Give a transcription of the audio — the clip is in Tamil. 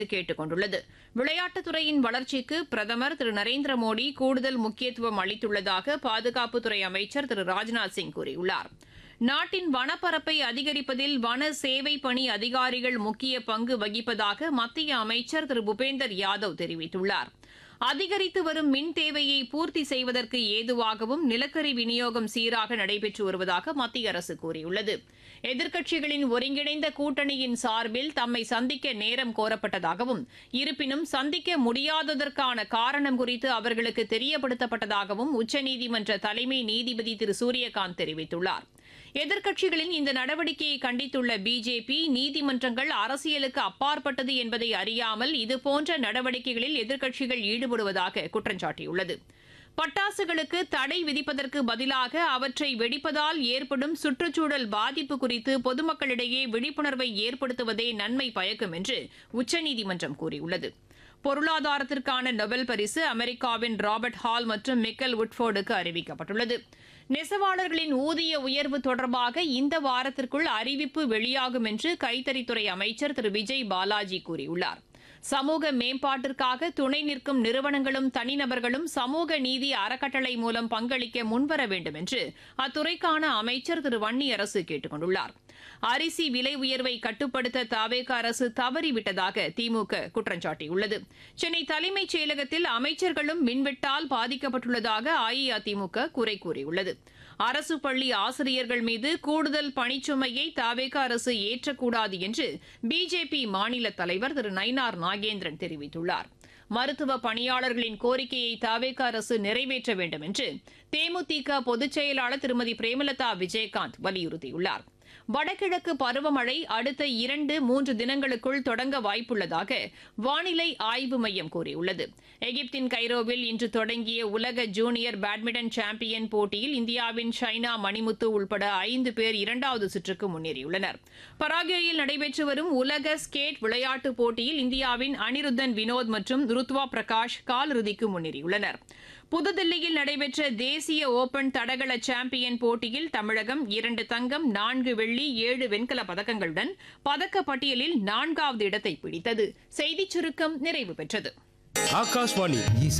கேட்டுக் கொண்டுள்ளது விளையாட்டுத்துறையின் வளர்ச்சிக்கு பிரதமர் திரு நரேந்திர மோடி கூடுதல் முக்கியத்துவம் அளித்துள்ளதாக பாதுகாப்புத்துறை அமைச்சர் திரு ராஜ்நாத் சிங் கூறியுள்ளார் நாட்டின் வனப்பரப்பை அதிகரிப்பதில் வன சேவை பணி அதிகாரிகள் முக்கிய பங்கு வகிப்பதாக மத்திய அமைச்சர் திரு பூபேந்தர் யாதவ் தெரிவித்துள்ளார் அதிகரித்து வரும் மின் தேவையை பூர்த்தி செய்வதற்கு ஏதுவாகவும் நிலக்கரி விநியோகம் சீராக நடைபெற்று வருவதாக மத்திய அரசு கூறியுள்ளது எதிர்க்கட்சிகளின் ஒருங்கிணைந்த கூட்டணியின் சார்பில் தம்மை சந்திக்க நேரம் கோரப்பட்டதாகவும் இருப்பினும் சந்திக்க முடியாததற்கான காரணம் குறித்து அவர்களுக்கு தெரியப்படுத்தப்பட்டதாகவும் உச்சநீதிமன்ற தலைமை நீதிபதி திரு சூரியகாந்த் தெரிவித்துள்ளார் எதிர்க்கட்சிகளின் இந்த நடவடிக்கையை கண்டித்துள்ள பிஜேபி நீதிமன்றங்கள் அரசியலுக்கு அப்பாற்பட்டது என்பதை அறியாமல் இதுபோன்ற நடவடிக்கைகளில் எதிர்க்கட்சிகள் ஈடுபடுவதாக குற்றம் சாட்டியுள்ளது பட்டாசுகளுக்கு தடை விதிப்பதற்கு பதிலாக அவற்றை வெடிப்பதால் ஏற்படும் சுற்றுச்சூழல் பாதிப்பு குறித்து பொதுமக்களிடையே விழிப்புணர்வை ஏற்படுத்துவதே நன்மை பயக்கும் என்று உச்சநீதிமன்றம் கூறியுள்ளது பொருளாதாரத்திற்கான நொபல் பரிசு அமெரிக்காவின் ராபர்ட் ஹால் மற்றும் மிக்கல் உட்ஃபோர்டுக்கு அறிவிக்கப்பட்டுள்ளது நெசவாளர்களின் ஊதிய உயர்வு தொடர்பாக இந்த வாரத்திற்குள் அறிவிப்பு வெளியாகும் என்று கைத்தறித்துறை அமைச்சர் திரு விஜய் பாலாஜி கூறியுள்ளார் சமூக மேம்பாட்டிற்காக துணை நிற்கும் நிறுவனங்களும் தனிநபர்களும் சமூக நீதி அறக்கட்டளை மூலம் பங்களிக்க முன்வர வேண்டும் என்று அத்துறைக்கான அமைச்சர் திரு வன்னியரசு கேட்டுக் கொண்டுள்ளார் அரிசி விலை உயர்வை கட்டுப்படுத்த தாவேக அரசு தவறிவிட்டதாக திமுக குற்றம் சாட்டியுள்ளது சென்னை தலைமைச் செயலகத்தில் அமைச்சர்களும் மின்வெட்டால் பாதிக்கப்பட்டுள்ளதாக அஇஅதிமுக குறை கூறியுள்ளது அரசு பள்ளி ஆசிரியர்கள் மீது கூடுதல் பணிச்சுமையை தாவேக அரசு ஏற்றக்கூடாது என்று பிஜேபி மாநில தலைவர் திரு நயினார் நாகேந்திரன் தெரிவித்துள்ளார் மருத்துவ பணியாளர்களின் கோரிக்கையை தாவேக அரசு நிறைவேற்ற வேண்டும் என்று தேமுதிக பொதுச் செயலாளர் திருமதி பிரேமலதா விஜயகாந்த் வலியுறுத்தியுள்ளார் வடகிழக்கு பருவமழை அடுத்த இரண்டு மூன்று தினங்களுக்குள் தொடங்க வாய்ப்புள்ளதாக வானிலை ஆய்வு மையம் கூறியுள்ளது எகிப்தின் கைரோவில் இன்று தொடங்கிய உலக ஜூனியர் பேட்மிண்டன் சாம்பியன் போட்டியில் இந்தியாவின் ஷைனா மணிமுத்து உள்பட ஐந்து பேர் இரண்டாவது சுற்றுக்கு முன்னேறியுள்ளனர் பராகுவேயில் நடைபெற்று வரும் உலக ஸ்கேட் விளையாட்டுப் போட்டியில் இந்தியாவின் அனிருத்தன் வினோத் மற்றும் ருத்வா பிரகாஷ் காலிறுதிக்கு முன்னேறியுள்ளனர் புதுதில்லியில் நடைபெற்ற தேசிய ஓபன் தடகள சாம்பியன் போட்டியில் தமிழகம் இரண்டு தங்கம் நான்கு வெள்ளி ஏழு வெண்கல பதக்கங்களுடன் பதக்க பட்டியலில் நான்காவது இடத்தை பிடித்தது செய்திச் சுருக்கம் நிறைவு பெற்றது ஆகாஷ்வாணி இசை